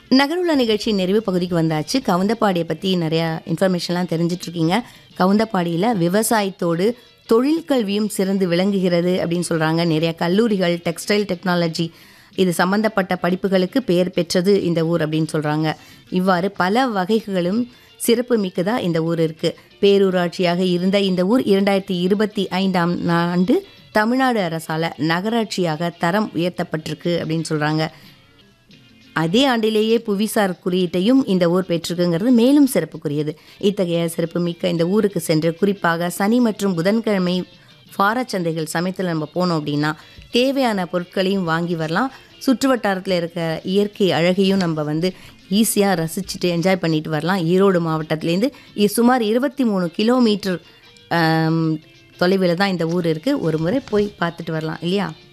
நகருள்ள நிகழ்ச்சி நிறைவு பகுதிக்கு வந்தாச்சு கவுந்தப்பாடியை பற்றி நிறையா இன்ஃபர்மேஷன்லாம் தெரிஞ்சிட்டு இருக்கீங்க கவுந்தப்பாடியில் விவசாயத்தோடு தொழில் கல்வியும் சிறந்து விளங்குகிறது அப்படின்னு சொல்கிறாங்க நிறைய கல்லூரிகள் டெக்ஸ்டைல் டெக்னாலஜி இது சம்பந்தப்பட்ட படிப்புகளுக்கு பெயர் பெற்றது இந்த ஊர் அப்படின்னு சொல்கிறாங்க இவ்வாறு பல வகைகளும் சிறப்பு மிக்கதாக இந்த ஊர் இருக்குது பேரூராட்சியாக இருந்த இந்த ஊர் இரண்டாயிரத்தி இருபத்தி ஐந்தாம் ஆண்டு தமிழ்நாடு அரசால் நகராட்சியாக தரம் உயர்த்தப்பட்டிருக்கு அப்படின்னு சொல்கிறாங்க அதே ஆண்டிலேயே புவிசார் குறியீட்டையும் இந்த ஊர் பெற்றிருக்குங்கிறது மேலும் சிறப்புக்குரியது இத்தகைய சிறப்பு மிக்க இந்த ஊருக்கு சென்று குறிப்பாக சனி மற்றும் புதன்கிழமை வாரச்சந்தைகள் சமயத்தில் நம்ம போனோம் அப்படின்னா தேவையான பொருட்களையும் வாங்கி வரலாம் சுற்று வட்டாரத்தில் இருக்க இயற்கை அழகையும் நம்ம வந்து ஈஸியாக ரசிச்சுட்டு என்ஜாய் பண்ணிட்டு வரலாம் ஈரோடு மாவட்டத்துலேருந்து இ- சுமார் இருபத்தி மூணு கிலோமீட்டர் தொலைவில் தான் இந்த ஊர் இருக்குது ஒரு முறை போய் பார்த்துட்டு வரலாம் இல்லையா